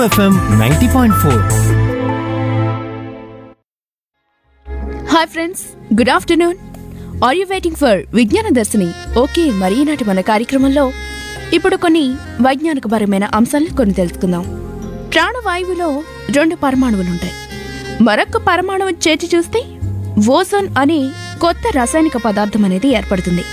FM ninety point four hi friends good afternoon are you waiting for Vijnana Darshini okay మరి ఈనాటి మన కార్యక్రమంలో ఇప్పుడు కొన్ని వైజ్ఞానికపరమైన అంశాలను కొన్ని తెలుసుకుందాం ప్రాణవాయువులో రెండు పరమాణువులుంటాయి మరొక పరమాణువు చేర్చి చూస్తే ఓజోన్ అనే కొత్త రాసాయనిక పదార్థం అనేది ఏర్పడుతుంది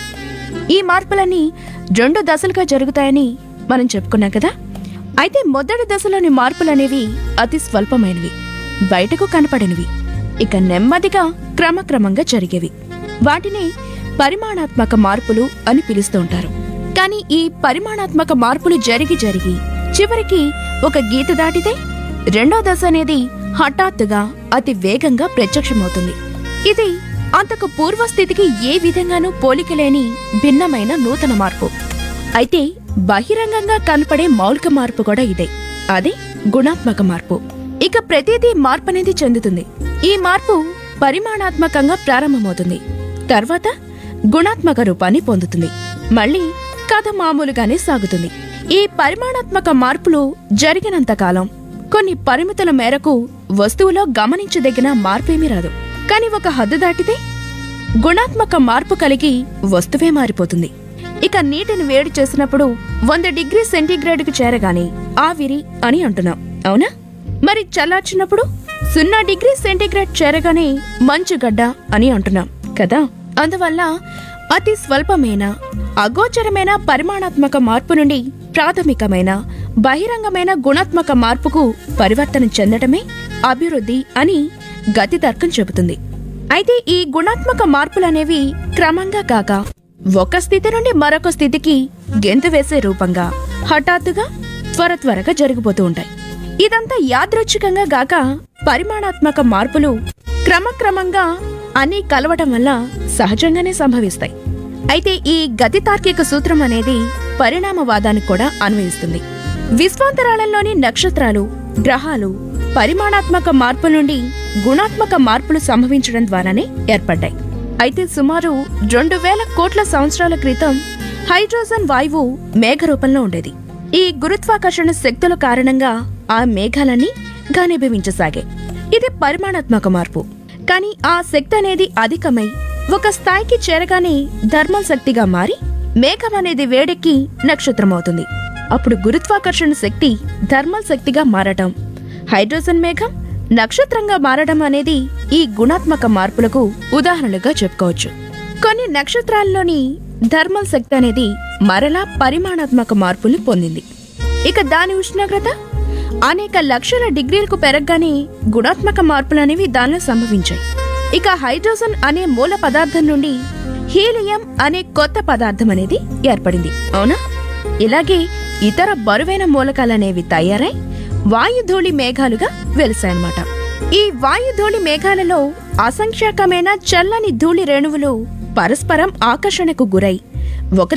ఈ మార్పులన్నీ రెండు దశలుగా జరుగుతాయని మనం చెప్పుకున్నాం కదా అయితే మొదటి దశలోని మార్పులనేవి అతి స్వల్పమైనవి బయటకు కనపడనివి ఇక నెమ్మదిగా క్రమక్రమంగా జరిగేవి వాటిని పరిమాణాత్మక మార్పులు అని పిలుస్తూ ఉంటారు కానీ ఈ పరిమాణాత్మక మార్పులు జరిగి జరిగి చివరికి ఒక గీత దాటితే రెండో దశ అనేది హఠాత్తుగా అతి వేగంగా ప్రత్యక్షమవుతుంది ఇది అంతకు పూర్వస్థితికి ఏ విధంగానూ పోలికలేని భిన్నమైన నూతన మార్పు అయితే బహిరంగంగా కనపడే మౌలిక మార్పు కూడా ఇదే అదే గుణాత్మక మార్పు ఇక ప్రతిదీ మార్పు అనేది చెందుతుంది ఈ మార్పు పరిమాణాత్మకంగా ప్రారంభమవుతుంది తర్వాత గుణాత్మక రూపాన్ని పొందుతుంది మళ్ళీ కథ మామూలుగానే సాగుతుంది ఈ పరిమాణాత్మక మార్పులు జరిగినంత కాలం కొన్ని పరిమితుల మేరకు వస్తువులో గమనించదగిన మార్పేమీ రాదు కానీ ఒక హద్దు దాటితే గుణాత్మక మార్పు కలిగి వస్తువే మారిపోతుంది ఇక నీటిని వేడి చేసినప్పుడు వంద డిగ్రీ సెంటీగ్రేడ్కు చేరగానే ఆవిరి అని అంటున్నాం అవునా మరి చల్లార్చినప్పుడు సున్నా డిగ్రీ సెంటీగ్రేడ్ చేరగానే మంచుగడ్డ అని అంటున్నాం కదా అందువల్ల అతి స్వల్పమైన అగోచరమైన పరిమాణాత్మక మార్పు నుండి ప్రాథమికమైన బహిరంగమైన గుణాత్మక మార్పుకు పరివర్తన చెందటమే అభివృద్ధి అని గతి తర్కం చెబుతుంది అయితే ఈ గుణాత్మక మార్పులనేవి క్రమంగా కాక ఒక స్థితి నుండి మరొక స్థితికి గెంతు వేసే రూపంగా హఠాత్తుగా త్వర త్వరగా జరిగిపోతూ ఉంటాయి ఇదంతా యాదృచ్ఛికంగా గాక పరిమాణాత్మక మార్పులు క్రమక్రమంగా అన్నీ కలవటం వల్ల సహజంగానే సంభవిస్తాయి అయితే ఈ గతి తార్కిక సూత్రం అనేది పరిణామవాదానికి కూడా అన్వయిస్తుంది విశ్వాంతరాళంలోని నక్షత్రాలు గ్రహాలు పరిమాణాత్మక మార్పుల నుండి గుణాత్మక మార్పులు సంభవించడం ద్వారానే ఏర్పడ్డాయి అయితే సుమారు రెండు వేల కోట్ల సంవత్సరాల క్రితం హైడ్రోజన్ వాయువు మేఘ రూపంలో ఉండేది ఈ గురుత్వాకర్షణ శక్తుల కారణంగా ఆ మేఘాలన్నీ ఘనీభవించసాగాయి ఇది పరిమాణాత్మక మార్పు కానీ ఆ శక్తి అనేది అధికమై ఒక స్థాయికి చేరగానే ధర్మల్ శక్తిగా మారి మేఘం అనేది వేడెక్కి నక్షత్రమవుతుంది అప్పుడు గురుత్వాకర్షణ శక్తి ధర్మల్ శక్తిగా మారటం హైడ్రోజన్ మేఘం నక్షత్రంగా మారడం అనేది ఈ గుణాత్మక మార్పులకు ఉదాహరణగా చెప్పుకోవచ్చు కొన్ని నక్షత్రాల్లోని ధర్మల్ శక్తి అనేది మరలా పరిమాణాత్మక మార్పులు పొందింది ఇక దాని ఉష్ణోగ్రత అనేక లక్షల డిగ్రీలకు పెరగగానే గుణాత్మక మార్పులు అనేవి దానిలో సంభవించాయి ఇక హైడ్రోజన్ అనే మూల పదార్థం నుండి హీలియం అనే కొత్త పదార్థం అనేది ఏర్పడింది అవునా ఇలాగే ఇతర బరువైన మూలకాలనేవి తయారై వాయుధూళి మేఘాలుగా వెలిసాయన్నమాట ఈ వాయుధూళి మేఘాలలో అసంఖ్యాకమైన చల్లని ధూళి రేణువులు పరస్పరం ఆకర్షణకు గురై